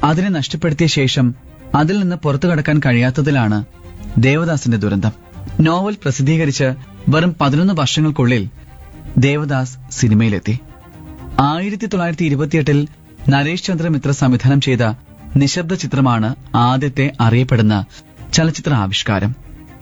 അതിനെ നഷ്ടപ്പെടുത്തിയ ശേഷം അതിൽ നിന്ന് പുറത്തു കടക്കാൻ കഴിയാത്തതിലാണ് ദേവദാസിന്റെ ദുരന്തം നോവൽ പ്രസിദ്ധീകരിച്ച് വെറും പതിനൊന്ന് വർഷങ്ങൾക്കുള്ളിൽ ദേവദാസ് സിനിമയിലെത്തി ആയിരത്തി തൊള്ളായിരത്തി ഇരുപത്തിയെട്ടിൽ നരേഷ് ചന്ദ്ര മിത്ര സംവിധാനം ചെയ്ത നിശബ്ദ ചിത്രമാണ് ആദ്യത്തെ അറിയപ്പെടുന്ന ചലച്ചിത്ര ആവിഷ്കാരം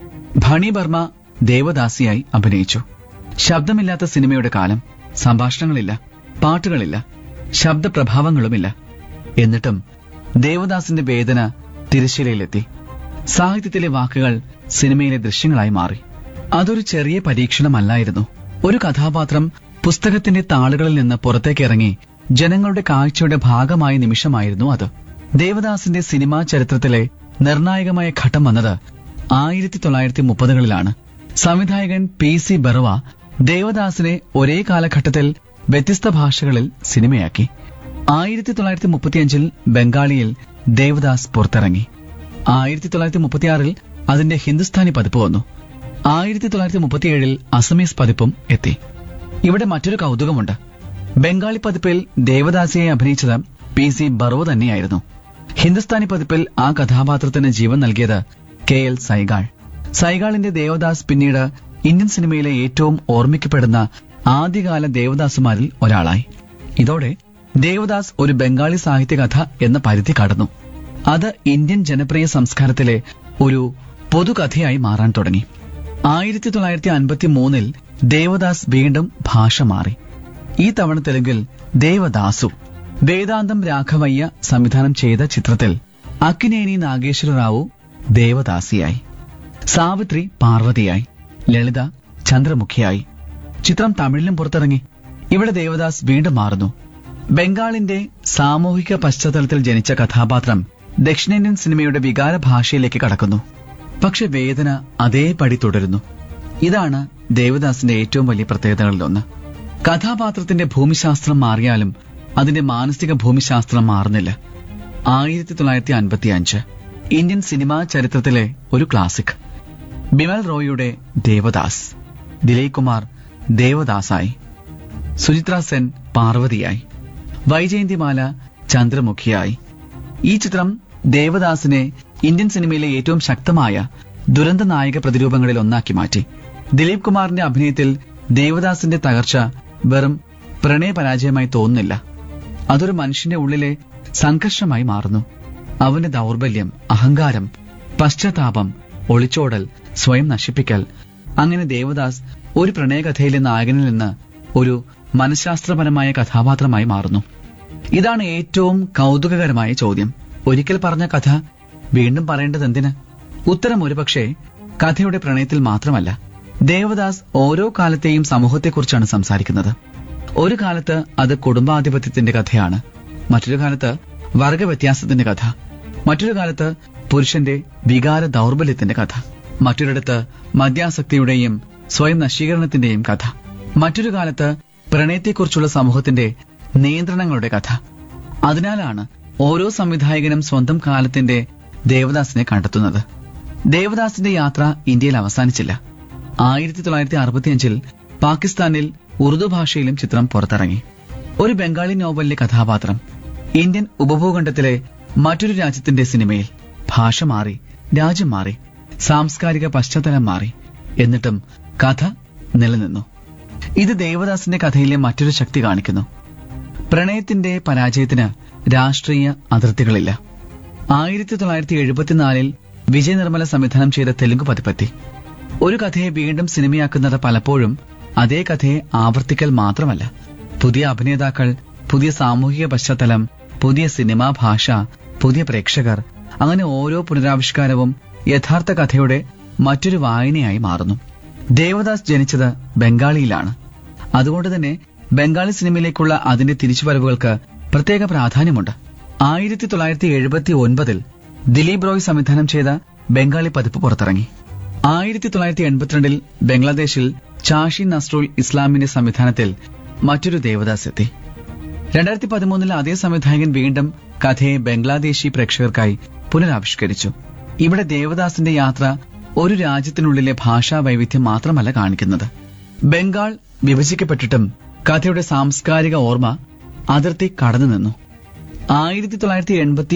ഭണി ബർമ്മ ദേവദാസിയായി അഭിനയിച്ചു ശബ്ദമില്ലാത്ത സിനിമയുടെ കാലം സംഭാഷണങ്ങളില്ല പാട്ടുകളില്ല ശബ്ദപ്രഭാവങ്ങളുമില്ല എന്നിട്ടും ദേവദാസിന്റെ വേദന തിരശ്ശീലയിലെത്തി സാഹിത്യത്തിലെ വാക്കുകൾ സിനിമയിലെ ദൃശ്യങ്ങളായി മാറി അതൊരു ചെറിയ പരീക്ഷണമല്ലായിരുന്നു ഒരു കഥാപാത്രം പുസ്തകത്തിന്റെ താളുകളിൽ നിന്ന് പുറത്തേക്ക് ഇറങ്ങി ജനങ്ങളുടെ കാഴ്ചയുടെ ഭാഗമായ നിമിഷമായിരുന്നു അത് ദേവദാസിന്റെ സിനിമാ ചരിത്രത്തിലെ നിർണായകമായ ഘട്ടം വന്നത് ആയിരത്തി തൊള്ളായിരത്തി മുപ്പതുകളിലാണ് സംവിധായകൻ പി സി ബറുവ ദേവദാസിനെ ഒരേ കാലഘട്ടത്തിൽ വ്യത്യസ്ത ഭാഷകളിൽ സിനിമയാക്കി ആയിരത്തി തൊള്ളായിരത്തി മുപ്പത്തിയഞ്ചിൽ ബംഗാളിയിൽ ദേവദാസ് പുറത്തിറങ്ങി ആയിരത്തി തൊള്ളായിരത്തി മുപ്പത്തിയാറിൽ അതിന്റെ ഹിന്ദുസ്ഥാനി പതിപ്പ് വന്നു ആയിരത്തി തൊള്ളായിരത്തി മുപ്പത്തിയേഴിൽ അസമീസ് പതിപ്പും എത്തി ഇവിടെ മറ്റൊരു കൗതുകമുണ്ട് ബംഗാളി പതിപ്പിൽ ദേവദാസിയെ അഭിനയിച്ചത് പി സി ബറോ തന്നെയായിരുന്നു ഹിന്ദുസ്ഥാനി പതിപ്പിൽ ആ കഥാപാത്രത്തിന് ജീവൻ നൽകിയത് കെ എൽ സൈഗാൾ സൈഗാളിന്റെ ദേവദാസ് പിന്നീട് ഇന്ത്യൻ സിനിമയിലെ ഏറ്റവും ഓർമ്മിക്കപ്പെടുന്ന ആദ്യകാല ദേവദാസുമാരിൽ ഒരാളായി ഇതോടെ ദേവദാസ് ഒരു ബംഗാളി സാഹിത്യകഥ എന്ന പരിധി കടന്നു അത് ഇന്ത്യൻ ജനപ്രിയ സംസ്കാരത്തിലെ ഒരു പൊതുകഥയായി മാറാൻ തുടങ്ങി ആയിരത്തി തൊള്ളായിരത്തി അൻപത്തി മൂന്നിൽ ദേവദാസ് വീണ്ടും ഭാഷ മാറി ഈ തവണ തെലുങ്കിൽ ദേവദാസു വേദാന്തം രാഘവയ്യ സംവിധാനം ചെയ്ത ചിത്രത്തിൽ അക്കിനേനി നാഗേശ്വര റാവു ദേവദാസിയായി സാവിത്രി പാർവതിയായി ലളിത ചന്ദ്രമുഖിയായി ചിത്രം തമിഴിലും പുറത്തിറങ്ങി ഇവിടെ ദേവദാസ് വീണ്ടും മാറുന്നു ബംഗാളിന്റെ സാമൂഹിക പശ്ചാത്തലത്തിൽ ജനിച്ച കഥാപാത്രം ദക്ഷിണേന്ത്യൻ സിനിമയുടെ വികാര ഭാഷയിലേക്ക് കടക്കുന്നു പക്ഷെ വേദന അതേപടി തുടരുന്നു ഇതാണ് ദേവദാസിന്റെ ഏറ്റവും വലിയ പ്രത്യേകതകളിലൊന്ന് കഥാപാത്രത്തിന്റെ ഭൂമിശാസ്ത്രം മാറിയാലും അതിന്റെ മാനസിക ഭൂമിശാസ്ത്രം മാറുന്നില്ല ആയിരത്തി തൊള്ളായിരത്തി അൻപത്തി അഞ്ച് ഇന്ത്യൻ സിനിമാ ചരിത്രത്തിലെ ഒരു ക്ലാസിക് ബിമൽ റോയിയുടെ ദേവദാസ് ദിലീപ് കുമാർ ദേവദാസായി സുചിത്ര സെൻ പാർവതിയായി വൈജയന്തിമാല ചന്ദ്രമുഖിയായി ഈ ചിത്രം ദേവദാസിനെ ഇന്ത്യൻ സിനിമയിലെ ഏറ്റവും ശക്തമായ ദുരന്ത നായക പ്രതിരൂപങ്ങളിൽ ഒന്നാക്കി മാറ്റി ദിലീപ് കുമാറിന്റെ അഭിനയത്തിൽ ദേവദാസിന്റെ തകർച്ച വെറും പ്രണയപരാജയമായി തോന്നുന്നില്ല അതൊരു മനുഷ്യന്റെ ഉള്ളിലെ സംഘർഷമായി മാറുന്നു അവന്റെ ദൗർബല്യം അഹങ്കാരം പശ്ചാത്താപം ഒളിച്ചോടൽ സ്വയം നശിപ്പിക്കൽ അങ്ങനെ ദേവദാസ് ഒരു പ്രണയകഥയിലെ നായകനിൽ നിന്ന് ഒരു മനഃശാസ്ത്രപരമായ കഥാപാത്രമായി മാറുന്നു ഇതാണ് ഏറ്റവും കൗതുകകരമായ ചോദ്യം ഒരിക്കൽ പറഞ്ഞ കഥ വീണ്ടും പറയേണ്ടത് എന്തിന് ഉത്തരം ഒരുപക്ഷെ കഥയുടെ പ്രണയത്തിൽ മാത്രമല്ല ദേവദാസ് ഓരോ കാലത്തെയും സമൂഹത്തെക്കുറിച്ചാണ് സംസാരിക്കുന്നത് ഒരു കാലത്ത് അത് കുടുംബാധിപത്യത്തിന്റെ കഥയാണ് മറ്റൊരു കാലത്ത് വർഗവ്യത്യാസത്തിന്റെ കഥ മറ്റൊരു കാലത്ത് പുരുഷന്റെ വികാര ദൗർബല്യത്തിന്റെ കഥ മറ്റൊരിടത്ത് മദ്യാസക്തിയുടെയും സ്വയം നശീകരണത്തിന്റെയും കഥ മറ്റൊരു കാലത്ത് പ്രണയത്തെക്കുറിച്ചുള്ള സമൂഹത്തിന്റെ നിയന്ത്രണങ്ങളുടെ കഥ അതിനാലാണ് ഓരോ സംവിധായകനും സ്വന്തം കാലത്തിന്റെ ദേവദാസിനെ കണ്ടെത്തുന്നത് ദേവദാസിന്റെ യാത്ര ഇന്ത്യയിൽ അവസാനിച്ചില്ല ആയിരത്തി തൊള്ളായിരത്തി അറുപത്തിയഞ്ചിൽ പാകിസ്ഥാനിൽ ഉറുദു ഭാഷയിലും ചിത്രം പുറത്തിറങ്ങി ഒരു ബംഗാളി നോവലിലെ കഥാപാത്രം ഇന്ത്യൻ ഉപഭൂഖണ്ഡത്തിലെ മറ്റൊരു രാജ്യത്തിന്റെ സിനിമയിൽ ഭാഷ മാറി രാജ്യം മാറി സാംസ്കാരിക പശ്ചാത്തലം മാറി എന്നിട്ടും കഥ നിലനിന്നു ഇത് ദേവദാസിന്റെ കഥയിലെ മറ്റൊരു ശക്തി കാണിക്കുന്നു പ്രണയത്തിന്റെ പരാജയത്തിന് രാഷ്ട്രീയ അതിർത്തികളില്ല ആയിരത്തി തൊള്ളായിരത്തി എഴുപത്തിനാലിൽ വിജയ നിർമ്മല സംവിധാനം ചെയ്ത തെലുങ്ക് പതിപ്പെത്തി ഒരു കഥയെ വീണ്ടും സിനിമയാക്കുന്നത് പലപ്പോഴും അതേ കഥയെ ആവർത്തിക്കൽ മാത്രമല്ല പുതിയ അഭിനേതാക്കൾ പുതിയ സാമൂഹിക പശ്ചാത്തലം പുതിയ സിനിമാ ഭാഷ പുതിയ പ്രേക്ഷകർ അങ്ങനെ ഓരോ പുനരാവിഷ്കാരവും യഥാർത്ഥ കഥയുടെ മറ്റൊരു വായനയായി മാറുന്നു ദേവദാസ് ജനിച്ചത് ബംഗാളിയിലാണ് അതുകൊണ്ട് തന്നെ ബംഗാളി സിനിമയിലേക്കുള്ള അതിന്റെ തിരിച്ചുവരവുകൾക്ക് പ്രത്യേക പ്രാധാന്യമുണ്ട് ആയിരത്തി തൊള്ളായിരത്തി എഴുപത്തി ഒൻപതിൽ ദിലീപ് റോയ് സംവിധാനം ചെയ്ത ബംഗാളി പതിപ്പ് പുറത്തിറങ്ങി ആയിരത്തി തൊള്ളായിരത്തി എൺപത്തിരണ്ടിൽ ബംഗ്ലാദേശിൽ ചാഷി നസ്രുൽ ഇസ്ലാമിന്റെ സംവിധാനത്തിൽ മറ്റൊരു ദേവദാസ് എത്തി രണ്ടായിരത്തി പതിമൂന്നിൽ അതേ സംവിധായകൻ വീണ്ടും കഥയെ ബംഗ്ലാദേശി പ്രേക്ഷകർക്കായി പുനരാവിഷ്കരിച്ചു ഇവിടെ ദേവദാസിന്റെ യാത്ര ഒരു രാജ്യത്തിനുള്ളിലെ ഭാഷാ വൈവിധ്യം മാത്രമല്ല കാണിക്കുന്നത് ബംഗാൾ വിഭജിക്കപ്പെട്ടിട്ടും കഥയുടെ സാംസ്കാരിക ഓർമ്മ അതിർത്തി കടന്നു നിന്നു ആയിരത്തി തൊള്ളായിരത്തി എൺപത്തി